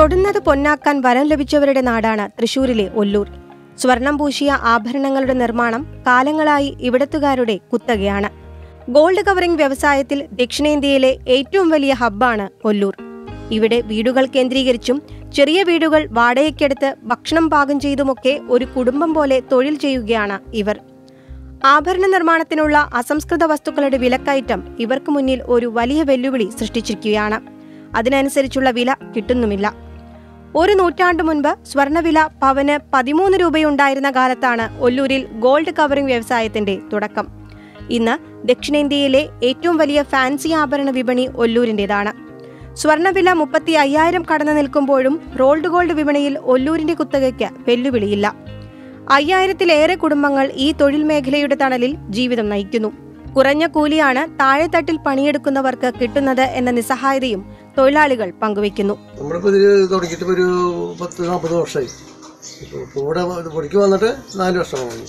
തൊടുന്നത് പൊന്നാക്കാൻ വരം ലഭിച്ചവരുടെ നാടാണ് തൃശൂരിലെ ഒല്ലൂർ സ്വർണം പൂശിയ ആഭരണങ്ങളുടെ നിർമ്മാണം കാലങ്ങളായി ഇവിടത്തുകാരുടെ കുത്തകയാണ് ഗോൾഡ് കവറിംഗ് വ്യവസായത്തിൽ ദക്ഷിണേന്ത്യയിലെ ഏറ്റവും വലിയ ഹബ്ബാണ് ഒല്ലൂർ ഇവിടെ വീടുകൾ കേന്ദ്രീകരിച്ചും ചെറിയ വീടുകൾ വാടകയ്ക്കെടുത്ത് ഭക്ഷണം പാകം ചെയ്തുമൊക്കെ ഒരു കുടുംബം പോലെ തൊഴിൽ ചെയ്യുകയാണ് ഇവർ ആഭരണ നിർമ്മാണത്തിനുള്ള അസംസ്കൃത വസ്തുക്കളുടെ വിലക്കയറ്റം ഇവർക്ക് മുന്നിൽ ഒരു വലിയ വെല്ലുവിളി സൃഷ്ടിച്ചിരിക്കുകയാണ് അതിനനുസരിച്ചുള്ള വില കിട്ടുന്നുമില്ല ഒരു നൂറ്റാണ്ടു മുൻപ് സ്വർണ്ണവില പവന് പതിമൂന്ന് രൂപയുണ്ടായിരുന്ന കാലത്താണ് ഒല്ലൂരിൽ ഗോൾഡ് കവറിംഗ് വ്യവസായത്തിന്റെ തുടക്കം ഇന്ന് ദക്ഷിണേന്ത്യയിലെ ഏറ്റവും വലിയ ഫാൻസി ആഭരണ വിപണി ഒല്ലൂരിൻ്റെതാണ് സ്വർണ്ണവില മുപ്പത്തി അയ്യായിരം കടന്നു നിൽക്കുമ്പോഴും റോൾഡ് ഗോൾഡ് വിപണിയിൽ ഒല്ലൂരിന്റെ കുത്തകയ്ക്ക് വെല്ലുവിളിയില്ല അയ്യായിരത്തിലേറെ കുടുംബങ്ങൾ ഈ തൊഴിൽ മേഖലയുടെ തണലിൽ ജീവിതം നയിക്കുന്നു കുറഞ്ഞ കൂലിയാണ് താഴെത്തട്ടിൽ പണിയെടുക്കുന്നവർക്ക് കിട്ടുന്നത് എന്ന നിസ്സഹായതയും തൊഴിലാളികൾ പങ്കുവയ്ക്കുന്നു നമ്മളിപ്പോൾ ഇതിൽ തുടങ്ങിയിട്ട് ഇപ്പോൾ ഒരു പത്ത് നാൽപ്പത് വർഷമായി ഇപ്പോൾ ഇപ്പോൾ ഇവിടെ പൊടിക്ക് വന്നിട്ട് നാല് വർഷമായി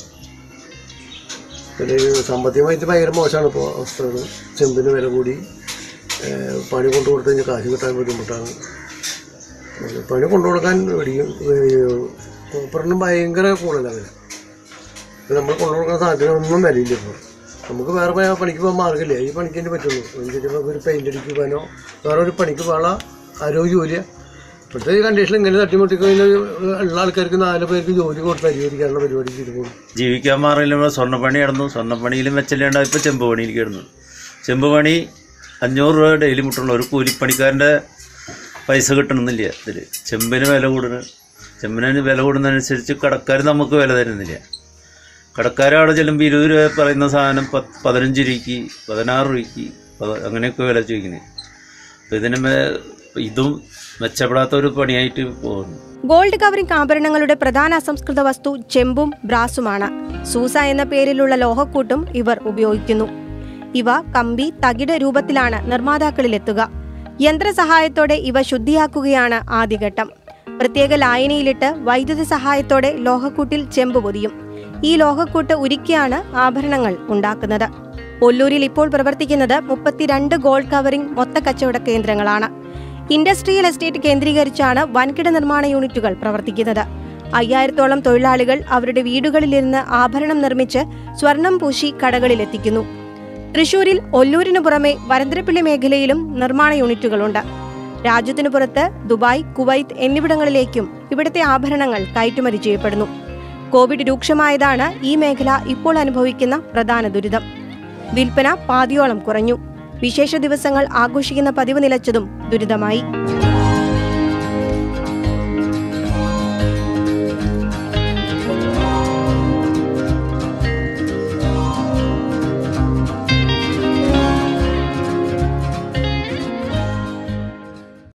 പിന്നെ ഈ സാമ്പത്തികമായിട്ട് ഭയങ്കര മോശമാണ് ഇപ്പോൾ അവസ്ഥകൾ ചെമ്പിന് വില കൂടി ഏഹ് പണി കൊണ്ടു കൊടുത്തു കഴിഞ്ഞാൽ കാശ് കിട്ടാൻ ബുദ്ധിമുട്ടാണ് പിന്നെ പണി കൊണ്ടു കൊടുക്കാൻ മേടിക്കും കോപ്പറിനും ഭയങ്കര കൂടുതലാണ് വില ഇപ്പം നമ്മൾ കൊണ്ടു കൊടുക്കുന്ന സാധനത്തിന് ഒന്നും വിലയില്ല ഇപ്പോൾ നമുക്ക് വേറെ പ- പണിക്ക് പോകാൻ മാർഗ്ഗമില്ല ഈ പണിക്ക് തന്നെ പറ്റുള്ളൂ എന്തെങ്കിലും ഒരു പെയിൻ്റ് അടിക്കുവാനോ വേറെ ഒരു പണിക്ക് പോകാനുള്ള ആരോഗ്യ ജോലിയാണ് ഇപ്പോഴത്തെ ഈ കണ്ടീഷൻ ഇങ്ങനെ തട്ടിമുട്ടി കഴിഞ്ഞാൽ ഉള്ള ആൾക്കാർക്ക് നാല് പേർക്ക് ജോലി കൊടുത്ത് പരിഹരിക്കാനുള്ള പരിപാടി ചെയ്തു പോകും ജീവിക്കാൻ മാറില്ല സ്വർണ്ണപ്പണി കിടന്നു സ്വർണ്ണപ്പണിയിലും വെച്ചല്ലാണ്ട് ഇപ്പോൾ ചെമ്പ് പണിയിലേക്ക് കിടന്നു ചെമ്പ് പണി അഞ്ഞൂറ് രൂപ ഡെയിലി മുട്ടുള്ളൂ ഒരു കൂലിപ്പണിക്കാരൻ്റെ പൈസ കിട്ടണമെന്നില്ല ഇതിൽ ചെമ്പിന് വില കൂടുന്നു ചെമ്പിന് വില കൂടുന്നതനുസരിച്ച് കടക്കാർ നമുക്ക് വില തരുന്നില്ല കടക്കാരവിടെ ചെല്ലുമ്പോൾ ഇരുപത് രൂപ പറയുന്ന സാധനം പത്ത് പതിനഞ്ച് രൂപയ്ക്ക് പതിനാറ് രൂപയ്ക്ക് പത- അങ്ങനെയൊക്കെ വില ചോദിക്കുന്നത് അപ്പോൾ ഇതിന് മേ- ഇതും മെച്ചപ്പെടാത്ത ഒരു പണിയായിട്ട് പോകുന്നു ഗോൾഡ് കവറിംഗ് ആഭരണങ്ങളുടെ പ്രധാന അസംസ്കൃത വസ്തു ചെമ്പും ബ്രാസുമാണ് സൂസ എന്ന പേരിലുള്ള ലോഹക്കൂട്ടും ഇവർ ഉപയോഗിക്കുന്നു ഇവ കമ്പി തകിട് രൂപത്തിലാണ് നിർമ്മാതാക്കളിലെത്തുക യന്ത്രസഹായത്തോടെ ഇവ ശുദ്ധിയാക്കുകയാണ് ആദ്യഘട്ടം പ്രത്യേക ലായനിയിലിട്ട് വൈദ്യുതി സഹായത്തോടെ ലോഹക്കൂട്ടിൽ ചെമ്പ് പൊതിയും ഈ ലോഹക്കൂട്ട് ഉരുക്കിയാണ് ആഭരണങ്ങൾ ഉണ്ടാക്കുന്നത് ഒല്ലൂരിൽ ഇപ്പോൾ പ്രവർത്തിക്കുന്നത് മുപ്പത്തിരണ്ട് ഗോൾഡ് കവറിംഗ് മൊത്ത കച്ചവട കേന്ദ്രങ്ങളാണ് ഇൻഡസ്ട്രിയൽ എസ്റ്റേറ്റ് കേന്ദ്രീകരിച്ചാണ് വൻകിട നിർമ്മാണ യൂണിറ്റുകൾ പ്രവർത്തിക്കുന്നത് അയ്യായിരത്തോളം തൊഴിലാളികൾ അവരുടെ വീടുകളിലിരുന്ന് ആഭരണം നിർമ്മിച്ച് സ്വർണം പൂശി കടകളിലെത്തിക്കുന്നു തൃശൂരിൽ ഒല്ലൂരിനു പുറമെ വരന്തരപ്പള്ളി മേഖലയിലും നിർമ്മാണ യൂണിറ്റുകളുണ്ട് രാജ്യത്തിനു പുറത്ത് ദുബായ് കുവൈത്ത് എന്നിവിടങ്ങളിലേക്കും ഇവിടുത്തെ ആഭരണങ്ങൾ കയറ്റുമതി ചെയ്യപ്പെടുന്നു കോവിഡ് രൂക്ഷമായതാണ് ഈ മേഖല ഇപ്പോൾ അനുഭവിക്കുന്ന പ്രധാന ദുരിതം വിൽപ്പന പാതിയോളം കുറഞ്ഞു വിശേഷ ദിവസങ്ങൾ ആഘോഷിക്കുന്ന പതിവ് നിലച്ചതും ദുരിതമായി